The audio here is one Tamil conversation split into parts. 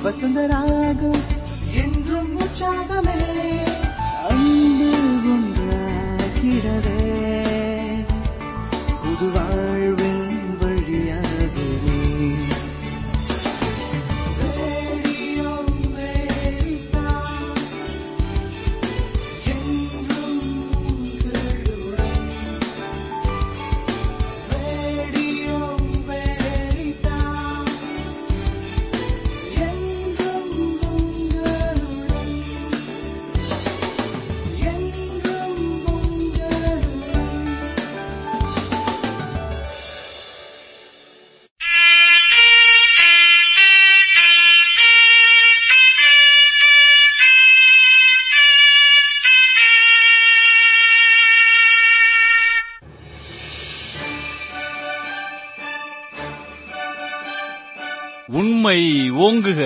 வசந்தராகம் என்றும் உற்சாகமே அன்பு ஒன்றாகிடவே புது வாழ்வின் வழியாகவே ரேடியோ அமெரிக்கா, என்றும் உங்களுடன். ரேடியோ அமெரிக்கா, என்றும் உங்களுடன். என்றும் உங்களுடன். உண்மை ஓங்குக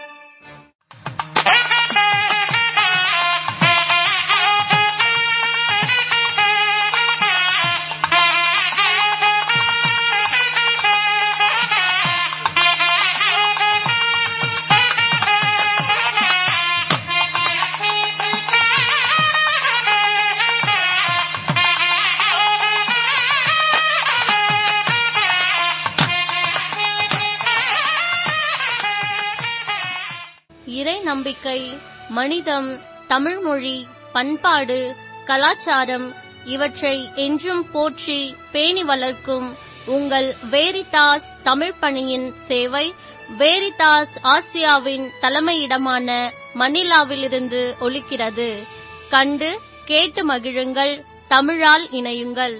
இறை நம்பிக்கை மனிதம் தமிழ்மொழி பண்பாடு கலாச்சாரம் இவற்றை என்றும் போற்றி பேணி வளர்க்கும் உங்கள் வேரிதாஸ் தமிழ் பணியின் சேவை வேரிதாஸ் ஆசியாவின் தலைமையிடமான மணிலாவிலிருந்து ஒலிக்கிறது கண்டு கேட்டு மகிழுங்கள் தமிழால் இணையுங்கள்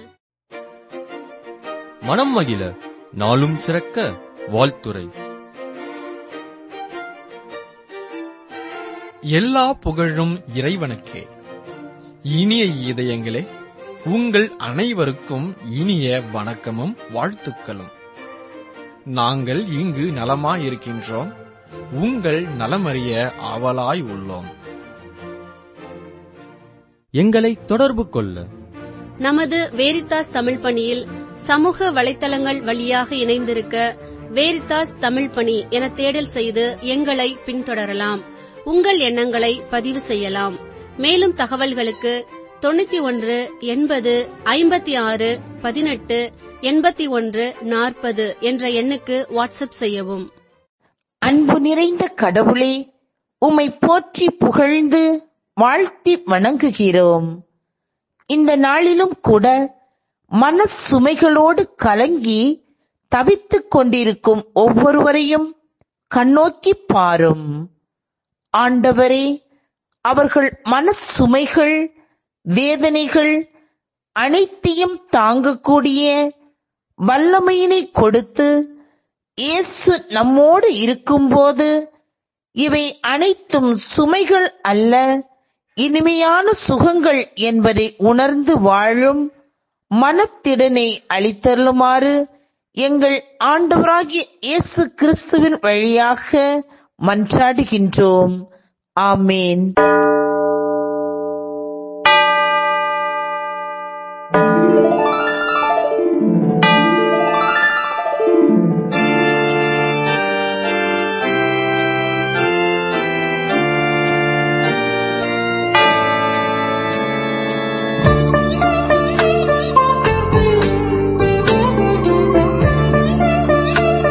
மனம் மகிழ நாளும் சிறக்க வாழ்த்துரை எல்லா புகழும் இறைவனுக்கே இனிய இதயங்களே உங்கள் அனைவருக்கும் இனிய வணக்கமும் வாழ்த்துக்களும் நாங்கள் இங்கு நலமாயிருக்கின்றோம் உங்கள் நலமறிய ஆவலாய் உள்ளோம் எங்களை தொடர்பு கொள்ள நமது வேரித்தாஸ் தமிழ் பணியில் சமூக வலைத்தளங்கள் வழியாக இணைந்திருக்க வேரித்தாஸ் தமிழ் பணி என தேடல் செய்து எங்களை பின்தொடரலாம் உங்கள் எண்ணங்களை பதிவு செய்யலாம் மேலும் தகவல்களுக்கு தொண்ணூத்தி ஒன்று எண்பது ஐம்பத்தி ஆறு பதினெட்டு எண்பத்தி ஒன்று நாற்பது என்ற எண்ணுக்கு வாட்ஸ்அப் செய்யவும் அன்பு நிறைந்த கடவுளே உம்மை போற்றி புகழ்ந்து வாழ்த்தி வணங்குகிறோம் இந்த நாளிலும் கூட மன சுமைகளோடு கலங்கி தவித்துக் கொண்டிருக்கும் ஒவ்வொருவரையும் கண்ணோக்கி பாரும் ஆண்டவரே அவர்கள் மன சுமைகள் வேதனைகள் அனைத்தையும் தாங்கக்கூடிய வல்லமையினை கொடுத்து இயேசு நம்மோடு இருக்கும்போது இவை அனைத்தும் சுமைகள் அல்ல இனிமையான சுகங்கள் என்பதை உணர்ந்து வாழும் மனத்திடனை அளித்தருளுமாறு எங்கள் ஆண்டவராகிய இயேசு கிறிஸ்துவின் வழியாக மன்றாடுகின்றோம் ஆமேன்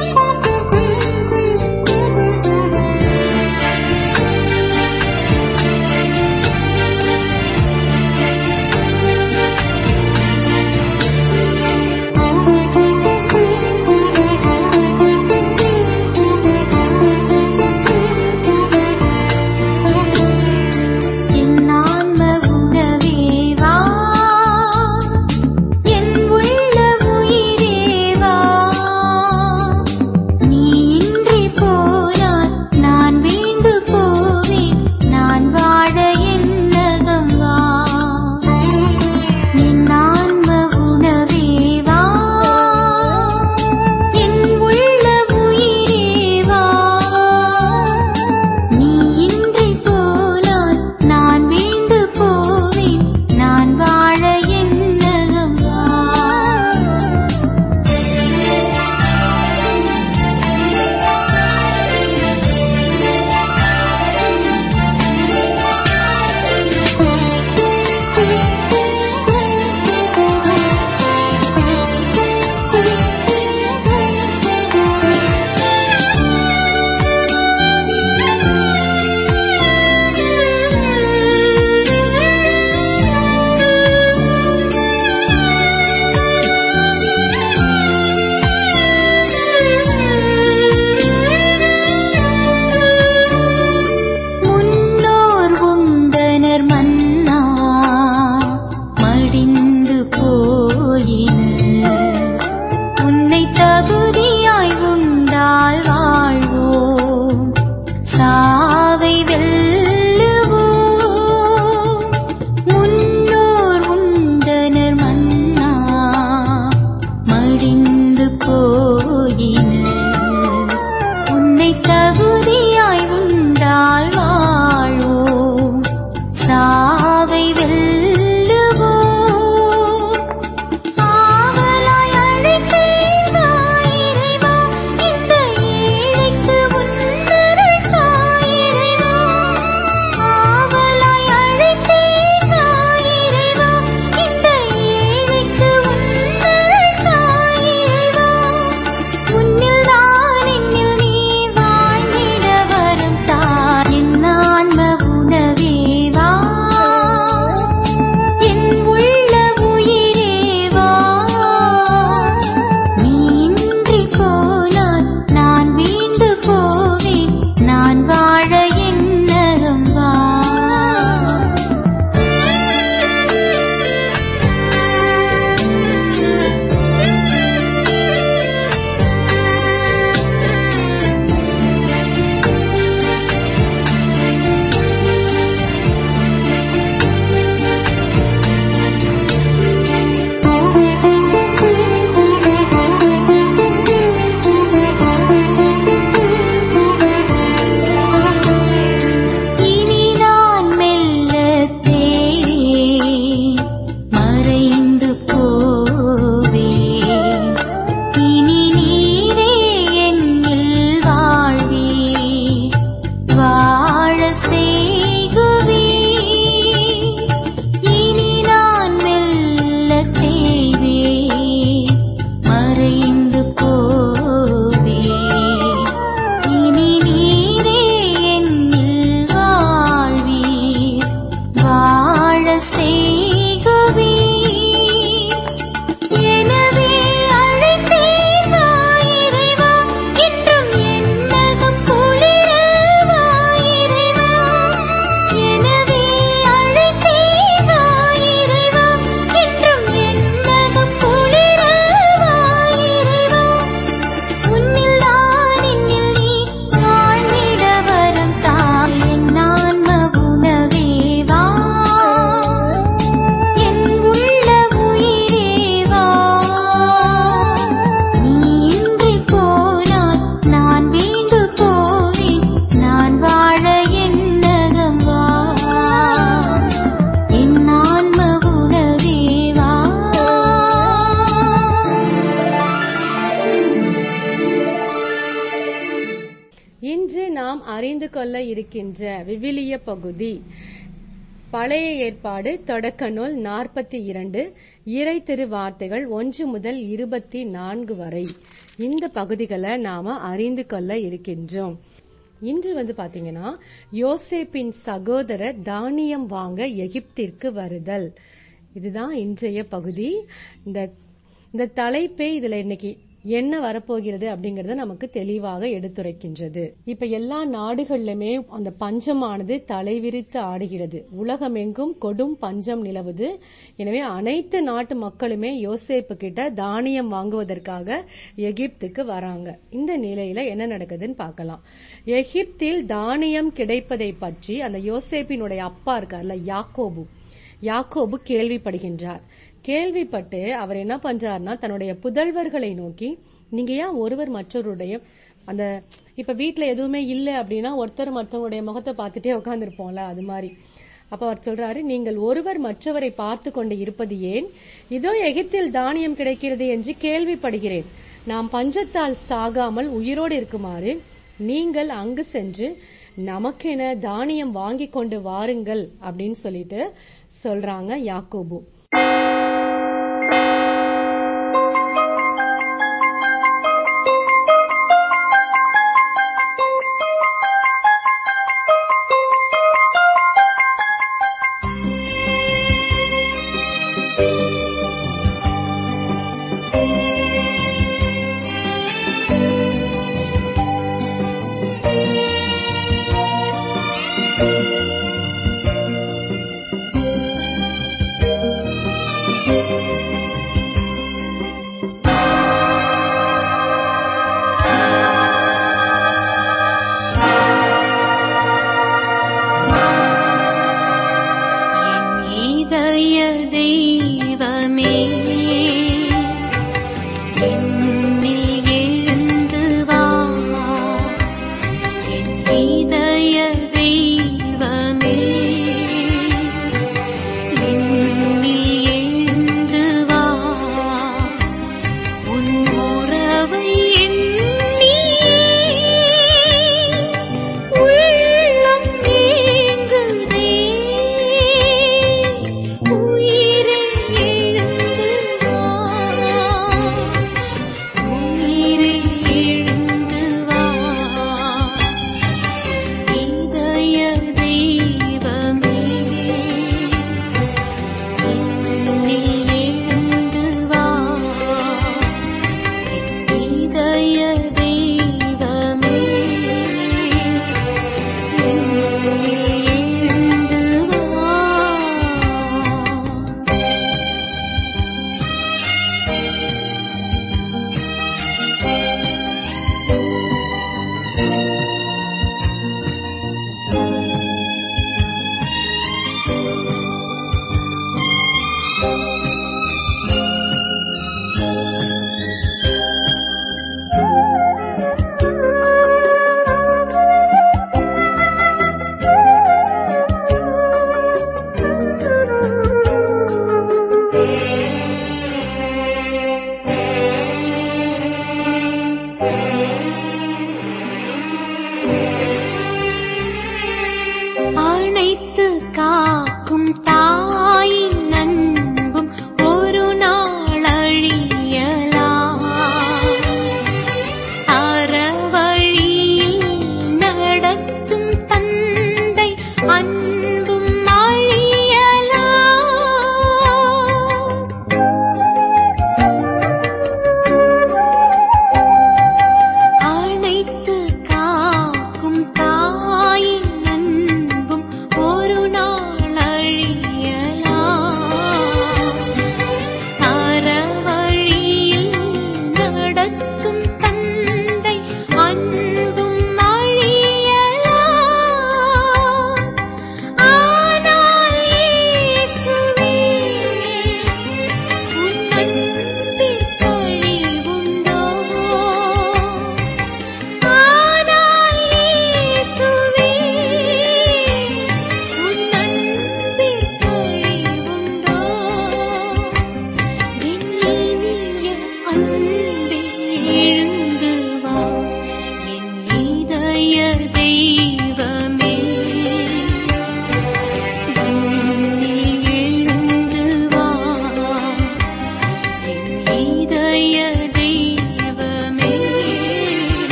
Thank you. கொள்ள இருக்கின்ற விவிலிய பகுதி பழைய ஏற்பாடு தொடக்க நூல் நாற்பத்தி இரண்டு இறை திரு வார்த்தைகள் ஒன்று முதல் இருபத்தி நான்கு வரை இந்த பகுதிகளை நாம அறிந்து கொள்ள இருக்கின்றோம் இன்று வந்து பாத்தீங்கன்னா யோசேப்பின் சகோதரர் தானியம் வாங்க எகிப்திற்கு வருதல் இதுதான் இன்றைய பகுதி இந்த இந்த தலைப்பே இதுல இன்னைக்கு என்ன வரப்போகிறது அப்படிங்கறத நமக்கு தெளிவாக எடுத்துரைக்கின்றது இப்ப எல்லா நாடுகள்லுமே அந்த பஞ்சமானது தலைவிரித்து ஆடுகிறது உலகமெங்கும் கொடும் பஞ்சம் நிலவுது எனவே அனைத்து நாட்டு மக்களுமே யோசேப்பு கிட்ட தானியம் வாங்குவதற்காக எகிப்துக்கு வராங்க இந்த நிலையில என்ன நடக்குதுன்னு பார்க்கலாம் எகிப்தில் தானியம் கிடைப்பதை பற்றி அந்த யோசேப்பினுடைய அப்பா இருக்கார்ல யாக்கோபு யாக்கோபு கேள்விப்படுகின்றார் கேள்விப்பட்டு அவர் என்ன பண்றாருன்னா தன்னுடைய புதல்வர்களை நோக்கி நீங்க ஏன் ஒருவர் மற்றவருடைய அந்த இப்ப வீட்ல எதுவுமே இல்ல அப்படின்னா ஒருத்தர் மற்றவருடைய முகத்தை பார்த்துட்டே உட்காந்துருப்போம்ல அது மாதிரி அப்ப அவர் சொல்றாரு நீங்கள் ஒருவர் மற்றவரை பார்த்து கொண்டு இருப்பது ஏன் இதோ எகிப்தில் தானியம் கிடைக்கிறது என்று கேள்விப்படுகிறேன் நாம் பஞ்சத்தால் சாகாமல் உயிரோடு இருக்குமாறு நீங்கள் அங்கு சென்று நமக்கென தானியம் வாங்கி கொண்டு வாருங்கள் அப்படின்னு சொல்லிட்டு சொல்றாங்க யாக்கோபு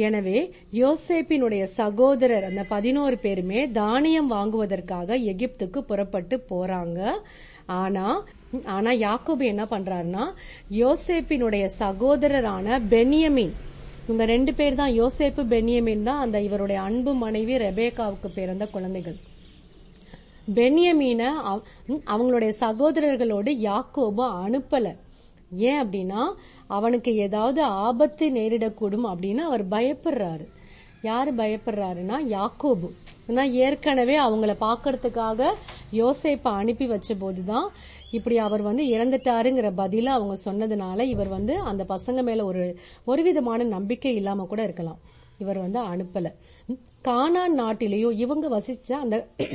எனவே யோசேப்பினுடைய சகோதரர் அந்த பதினோரு பேருமே தானியம் வாங்குவதற்காக எகிப்துக்கு புறப்பட்டு போறாங்க ஆனா ஆனா யாக்கோபு என்ன பண்றாருன்னா யோசேப்பினுடைய சகோதரரான பென்யமின் இவங்க ரெண்டு பேர் தான் யோசேப்பு பென்யமின் தான் அந்த இவருடைய அன்பு மனைவி ரெபேக்காவுக்கு பிறந்த குழந்தைகள் பென்யமீன அவ- ம், அவங்களுடைய சகோதரர்களோடு யாக்கோபு அனுப்பல ஏன் அப்படின்னா அவனுக்கு ஏதாவது ஆபத்து நேரிடக்கூடும் அப்படின்னு அவர் பயப்படுறாரு யாரு பயப்படுறாருன்னா யாக்கோபு ஏன்னா ஏற்கனவே அவங்கள பாக்குறதுக்காக யோசேப்பை அனுப்பி வச்ச போதுதான் இப்படி அவர் வந்து இறந்துட்டாருங்கிற பதில அவங்க சொன்னதுனால இவர் வந்து அந்த பசங்க மேல ஒரு ஒரு விதமான நம்பிக்கை இல்லாம கூட இருக்கலாம் இவர் வந்து அனுப்பல ம், கானான் நாட்டிலேயும் இவங்க வசிச்ச அந்த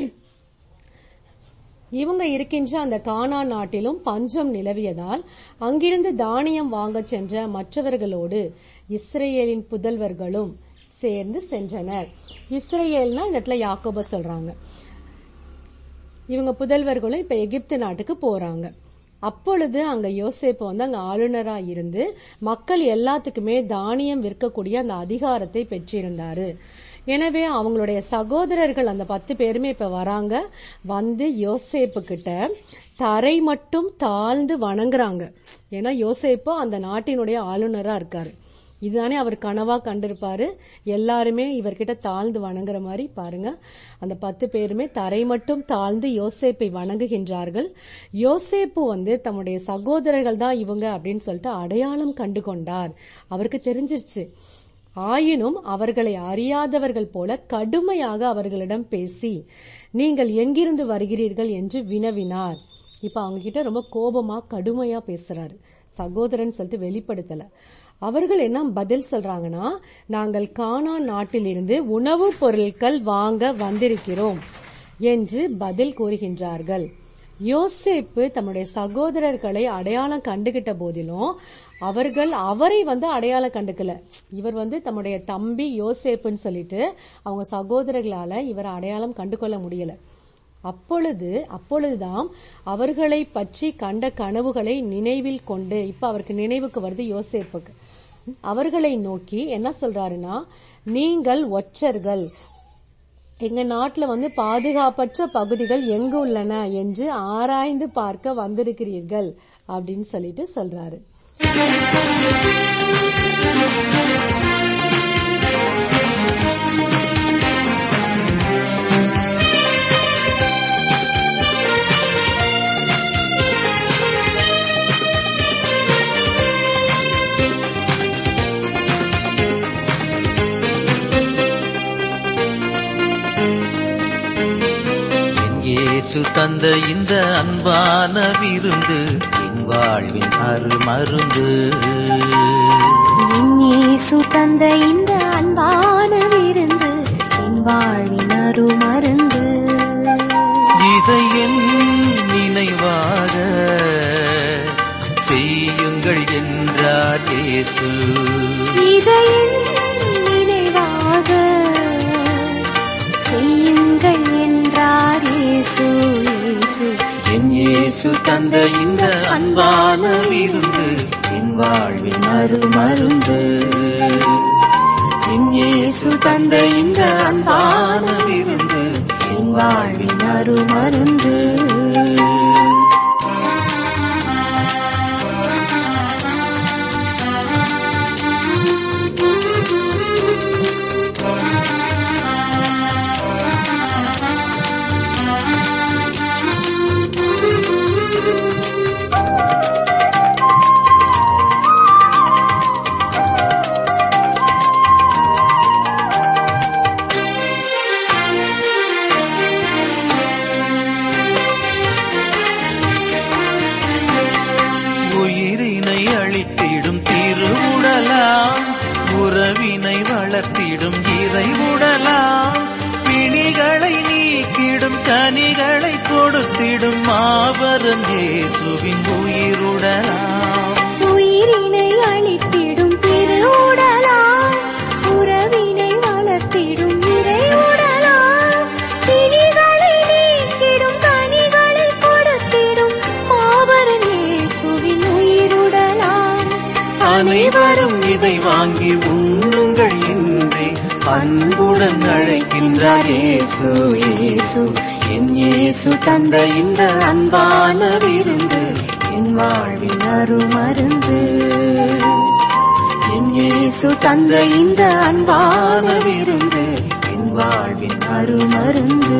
இவங்க இருக்கின்ற அந்த கானா நாட்டிலும் பஞ்சம் நிலவியதால் அங்கிருந்து தானியம் வாங்கச் சென்ற மற்றவர்களோடு இஸ்ரேலின் புதல்வர்களும் சேர்ந்து சென்றனர் இஸ்ரேல்னா இந்த இடத்துல யாக்கோப சொல்றாங்க இவங்க புதல்வர்களும் இப்ப எகிப்து நாட்டுக்கு போறாங்க அப்பொழுது அங்க யோசேப்பு வந்து அங்க ஆளுநரா இருந்து மக்கள் எல்லாத்துக்குமே தானியம் விற்கக்கூடிய அந்த அதிகாரத்தை பெற்றிருந்தாரு எனவே அவங்களுடைய சகோதரர்கள் அந்த பத்து பேருமே இப்ப வராங்க வந்து யோசேப்பு கிட்ட தரை மட்டும் தாழ்ந்து வணங்குறாங்க ஏன்னா யோசேப்பு அந்த நாட்டினுடைய ஆளுநரா இருக்காரு இதுதானே அவர் கனவா கண்டிருப்பாரு எல்லாருமே இவர்கிட்ட தாழ்ந்து வணங்குற மாதிரி பாருங்க அந்த பத்து பேருமே தரை மட்டும் தாழ்ந்து யோசேப்பை வணங்குகின்றார்கள் யோசேப்பு வந்து தம்முடைய சகோதரர்கள் தான் இவங்க அப்படின்னு சொல்லிட்டு அடையாளம் கண்டு கொண்டார் அவருக்கு தெரிஞ்சிருச்சு ஆயினும் அவர்களை அறியாதவர்கள் போல கடுமையாக அவர்களிடம் பேசி நீங்கள் எங்கிருந்து வருகிறீர்கள் என்று வினவினார் இப்ப அவங்க கிட்ட ரொம்ப கோபமா கடுமையா பேசுறாரு சகோதரன் சொல்லிட்டு வெளிப்படுத்தல அவர்கள் என்ன பதில் சொல்றாங்கன்னா நாங்கள் கானா நாட்டிலிருந்து உணவுப் பொருட்கள் வாங்க வந்திருக்கிறோம் என்று பதில் கூறுகின்றார்கள் யோசேப்பு தம்முடைய சகோதரர்களை அடையாளம் கண்டுகிட்ட போதிலும் அவர்கள் அவரை வந்து அடையாளம் கண்டுக்கல இவர் வந்து தம்முடைய தம்பி யோசேப்புன்னு சொல்லிட்டு அவங்க சகோதரர்களால இவரை அடையாளம் கண்டுகொள்ள முடியல அப்பொழுது அப்பொழுதுதான் அவர்களை பற்றி கண்ட கனவுகளை நினைவில் கொண்டு இப்ப அவருக்கு நினைவுக்கு வருது யோசேப்புக்கு அவர்களை நோக்கி என்ன சொல்றாருன்னா நீங்கள் ஒற்றர்கள் எங்க நாட்டுல வந்து பாதுகாப்பற்ற பகுதிகள் எங்கு உள்ளன என்று ஆராய்ந்து பார்க்க வந்திருக்கிறீர்கள் அப்படின்னு சொல்லிட்டு சொல்றாரு என் இயேசு தந்த இந்த அன்பான விருந்து என் வாழ்வின் அருமருந்து இயேசு தந்த இந்த அன்பான விருந்து என் வாழ்வின் அருமருந்து இதை என் நினைவாக செய்யுங்கள் என்றார் இயேசு இதை என் நினைவாக செய்யுங்கள் என்றார் இயேசு இயேசு என் இயேசு தந்த இந்த அன்பான விருந்து என் வாழ்வின் அருமருந்து என் இயேசு தந்த இந்த அன்பான விருந்து என் வாழ்வின் அருமருந்து உயிரினை அழித்திடும் திருவுடலாம் உறவினை வளர்த்திடும் இறைவுடலாம் பிணிகளை நீக்கிடும் கனிகளை கொடுத்திடும் மாபரம் இயேசுவின் உயிருடலாம் உயிரினை அளித்திடும் திருவுடலாம் உறவினை வளர்த்திடும் இறையுடலாம் பிணிகளை நீக்கிடும் கனிகளை கொடுத்திடும் மாபரன் இயேசுவின் உயிருடலாம் அனைவரும் இதை வாங்கி உண்ணுங்கள் என் அன்புடன் அழைக்கின்றார் இயேசு இயேசு என் இயேசு தந்த இந்த அன்பான விருந்து என் வாழ்வின் அருமருந்து என் இயேசு தந்த இந்த அன்பான விருந்து என் வாழ்வின் அருமருந்து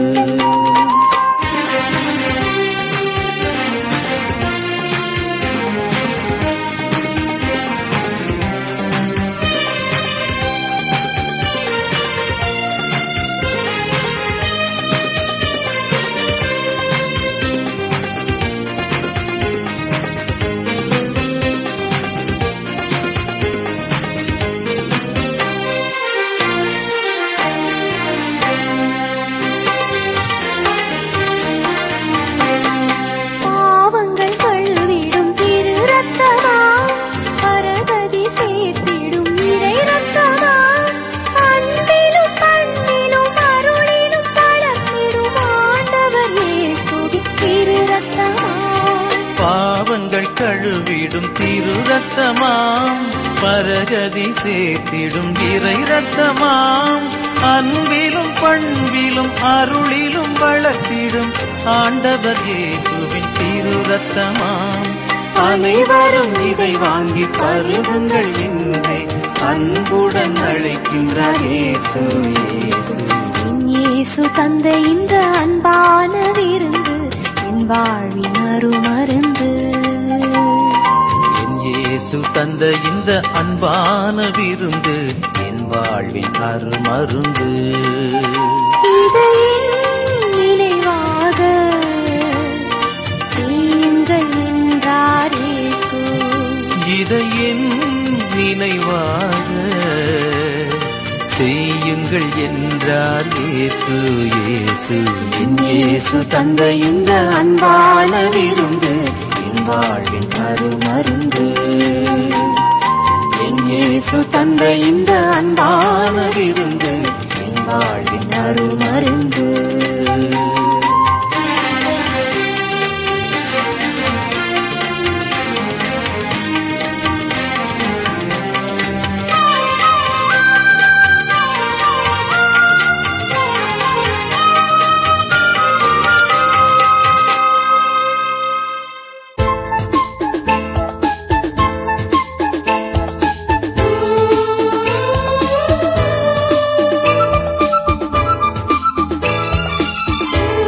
பாவங்கள் கழுவிடும் திரு ரத்தமா பரகதி சேர்த்திடும் இறை ரத்தமா அன்பிலும் பண்பிலும் அருளிலும் வளர்த்திடும் ஆண்டவர் இயேசுவின் திரு ரத்தமா பாவங்கள் கழுவிடும் திரு ரத்தமாம் பரகதி சேர்த்திடும் இறை ரத்தமாம் அன்பிலும் பண்பிலும் அருளிலும் வளர்த்திடும் ஆண்டவர் இயேசுவின் திரு ரத்தமாம் அனைவரும் இதை வாங்கி பருகுங்கள் என்னை அன்புடன் அழைக்கின்றார் இயேசு இயேசு என் இயேசு தந்த இந்த அன்பான விருந்து என் வாழ்வின் அருமருந்து என் இயேசு தந்த இந்த அன்பான விருந்து என் வாழ்வின் அருமருந்து இதை என் நினைவாக செய்யுங்கள் என்றார் இயேசு இதை என் நினைவாக செய்யுங்கள் என்றார் இயேசு இயேசு என் இயேசு தந்த இந்த அன்பான விருந்து என் வாழ்வின் அருமருந்து என் இயேசு தந்த இந்த அன்பான விருந்து என் வாழ்வின் அருமருந்து ஆ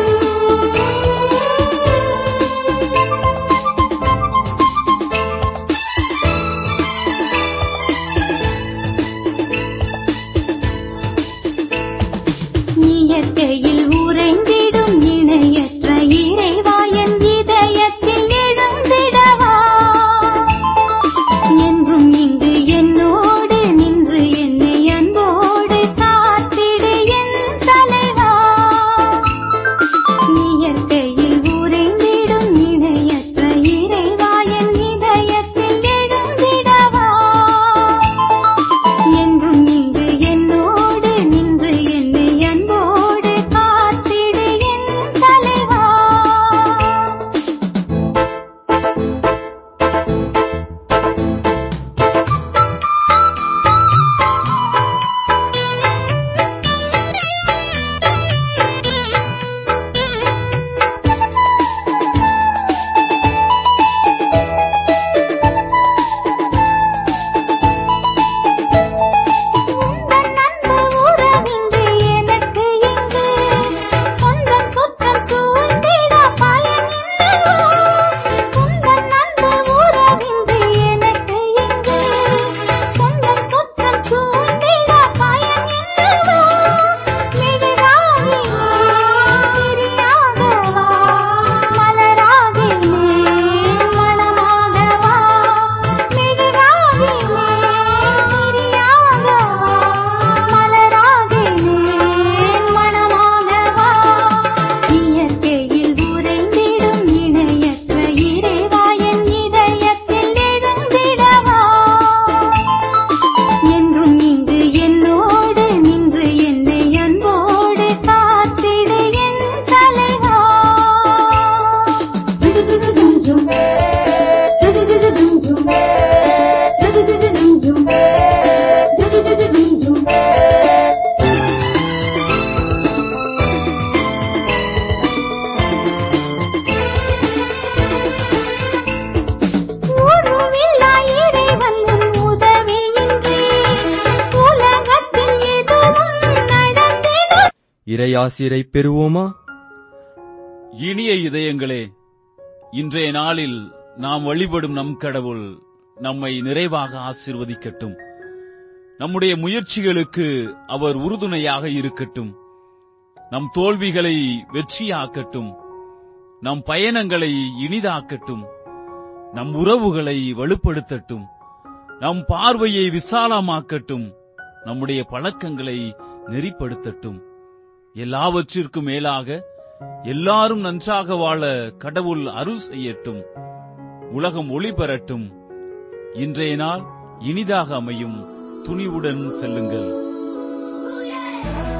இறையாசிரை பெறுவோமா இனிய இதயங்களே இன்றைய நாளில் நாம் வழிபடும் நம் கடவுள் நம்மை நிறைவாக ஆசீர்வதிக்கட்டும் நம்முடைய முயற்சிகளுக்கு அவர் உறுதுணையாக இருக்கட்டும் நம் தோல்விகளை வெற்றியாக்கட்டும் நம் பயணங்களை இனிதாக்கட்டும் நம் உறவுகளை வலுப்படுத்தட்டும் நம் பார்வையை விசாலமாக்கட்டும் நம்முடைய பழக்கங்களை நெறிப்படுத்தட்டும் எல்லாவற்றிற்கும் மேலாக எல்லாரும் நன்றாக வாழ கடவுள் அருள் செய்யட்டும் உலகம் ஒளி பெறட்டும் இன்றைய நாள் இனிதாக அமையும் துணிவுடன் செல்லுங்கள்